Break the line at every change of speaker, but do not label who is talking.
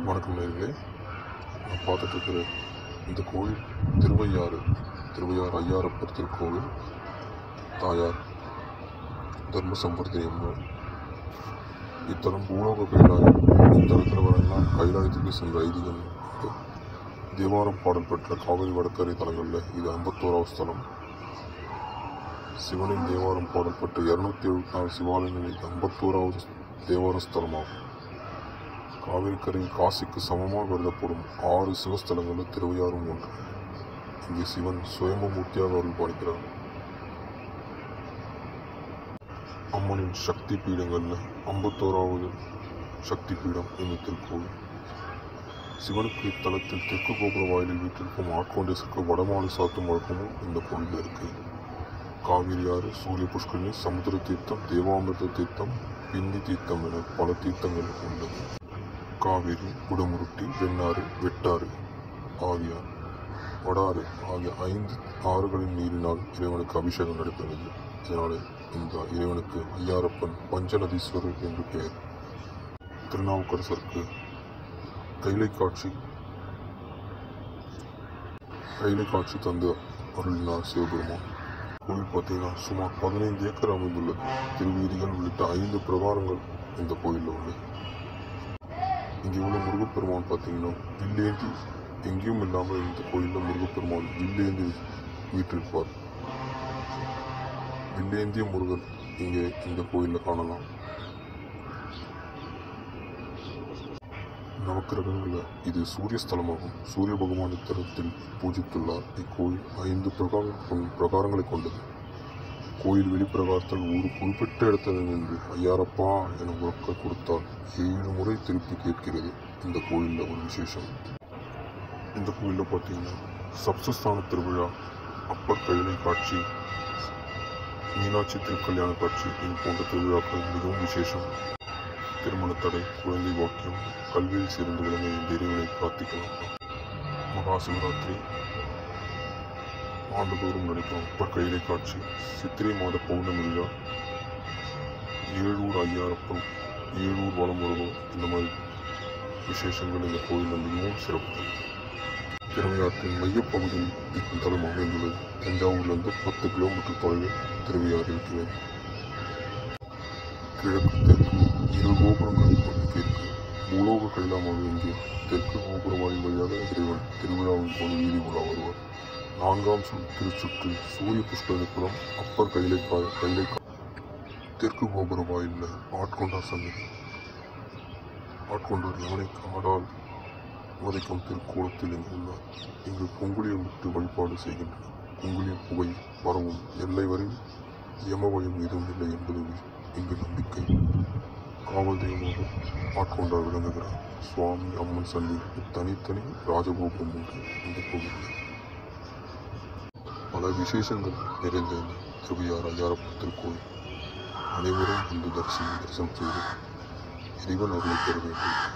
வணக்கம் நேர்களே நான் பார்த்துட்டு இருக்கிற இந்த கோயில் திருவையாறு திருவையாறு ஐயாரப்பர் திருக்கோவில் தாயார் தர்ம சம்பர்த்தி அம்மன் இத்தலம் பூலோக கைலாயம் இத்தலத்தில் வரலாம் கைலாயத்துக்கு சென்ற ஐதீகம் உண்டு. தேவாரம் பாடல் பெற்ற காவிரி வடக்கரை தலங்களில் இது ஐம்பத்தோராவது ஸ்தலம் சிவனின் தேவாரம் பாடல் பெற்ற இரநூத்தி எழுபத்தி நாலு சிவாலயங்களில் இது ஐம்பத்தோராவது தேவார ஸ்தலமாகும் காவிரிக்கரையில் காசிக்கு சமமாக கருதப்படும் ஆறு சிவஸ்தலங்களில் திருவையாறும் ஒன்று இங்கே சிவன் சுயம்பமூர்த்தியாக அருள் பாலிக்கிறார் அம்மனின் சக்தி பீடங்களில் ஐம்பத்தோராவது சக்தி பீடம் இந்த திருக்கோவில் சிவனுக்கு இத்தலத்தில் தெற்கு கோபுர வாயிலில் வீட்டிற்கும் ஆட்கொண்டேசருக்கு வடமாலை சாத்தும் வழக்கமும் இந்த கோயிலில் இருக்கு காவிரி ஆறு சூரிய புஷ்கரணி சமுத்திர தீர்த்தம் தேவாமிர்த தீர்த்தம் பின்னி தீர்த்தம் என பல தீர்த்தங்கள் உள்ளது காவிரி குடமுருட்டி வெண்ணாறு வெட்டாறு ஆகிய வடாறு ஆகிய ஐந்து ஆறுகளின் நீரினால் இறைவனுக்கு அபிஷேகம் நடைபெறுகிறது இதனால் இந்த இறைவனுக்கு ஐயாரப்பன் பஞ்சநதீஸ்வரர் என்று பெயர் திருநாவுக்கரசருக்கு கைலை காட்சி கைலை காட்சி தந்து அருளினார் சிவபெருமான் கோவில் பார்த்தீங்கன்னா சுமார் பதினைந்து ஏக்கர் அமைந்துள்ளது திருவீதிகள் உள்ளிட்ட ஐந்து பிரகாரங்கள் இந்த கோயிலில் உள்ளது இங்கே உள்ள முருகப்பெருமான் பார்த்தீங்கன்னா வில்லேந்தி எங்கேயும் இல்லாமல் இந்த கோயிலில் முருகப்பெருமான் வில்லேந்தி வீற்றிருப்பார் வில்லேந்திய முருகன் இங்கே இந்த கோயிலில் காணலாம் நவக்கிரகங்களில் இது சூரிய ஸ்தலமாகும் சூரிய பகவான் இத்தலத்தில் பூஜித்துள்ளார் இக்கோயில் ஐந்து பிரகாரம் கொண்- பிரகாரங்களை கொண்டது கோயில் வெளிப்பிரகாரத்தில் ஒரு குறிப்பிட்ட இடத்தில் நின்று ஐயாரப்பா என உறக்க கொடுத்தால் ஏழு முறை திருப்பி கேட்கிறது இந்த கோயிலில் ஒரு விசேஷம் இந்த கோயிலில் பார்த்தீங்கன்னா சப்தஸ்தான திருவிழா அப்பர் கைலை காட்சி மீனாட்சி திருக்கல்யாண காட்சி இது போன்ற திருவிழாக்கள் மிகவும் விசேஷம் திருமண தடை குழந்தை வாக்கியம் கல்வியில் சிறந்து விளங்க இந்த இறைவனை பிரார்த்திக்கலாம் மகா சிவராத்திரி ஆண்டுதோறும் நடைபெறும் அப்பர் கைலை காட்சி சித்திரை மாத பௌர்ணமி விழா ஏழூர் ஐயாரப்பன் ஏழூர் வளம் வருவோம் இந்த மாதிரி விசேஷங்கள் இந்த கோயிலில் மிகவும் சிறப்பு திருவையாற்றின் மையப்பகுதியில் இத்தலம் அமைந்துள்ளது தஞ்சாவூர்லேருந்து பத்து கிலோமீட்டர் தொலைவில் திருவையாறு இருக்கிறது கிழக்கு தெற்கு இரு கோபுரங்கள் இருக்கு பூலோக கைலாமாக இங்கே தெற்கு கோபுர வாயில் வழியாக இறைவன் திருவிழாவின் போது வீதி உலா வருவார் நான்காம் சுற்று திருச்சுற்று சூரிய புஷ்கரணிப்புறம் அப்பர் கைலை காய கைலை கா- தெற்கு கோபுர வாயிலில் ஆட்கொண்டார் சந்நிதி ஆட்கொண்டார் யவனை காடால் உதைக்கும் திருக்கோலத்தில் இங்கு உள்ளார் இங்கு குங்குளியம் விட்டு வழிபாடு செய்கின்றனர் குங்குளியம் புகை பரவும் எல்லை வரை யமபயம் எதுவும் இல்லை என்பது இங்கு நம்பிக்கை காவல் தெய்வமாக ஆட்கொண்டார் விளங்குகிறார் சுவாமி அம்மன் சந்தி தனித்தனி ராஜகோபுரம் உண்டு இந்த கோவிலில் பல விசேஷங்கள் நிறைந்த இந்த திருவையார் ஐயாரப்பன் திருக்கோயில் அனைவரும் இந்த தரிசனம் தரிசனம் செய்து இறைவன் அருளை பெற வேண்டும்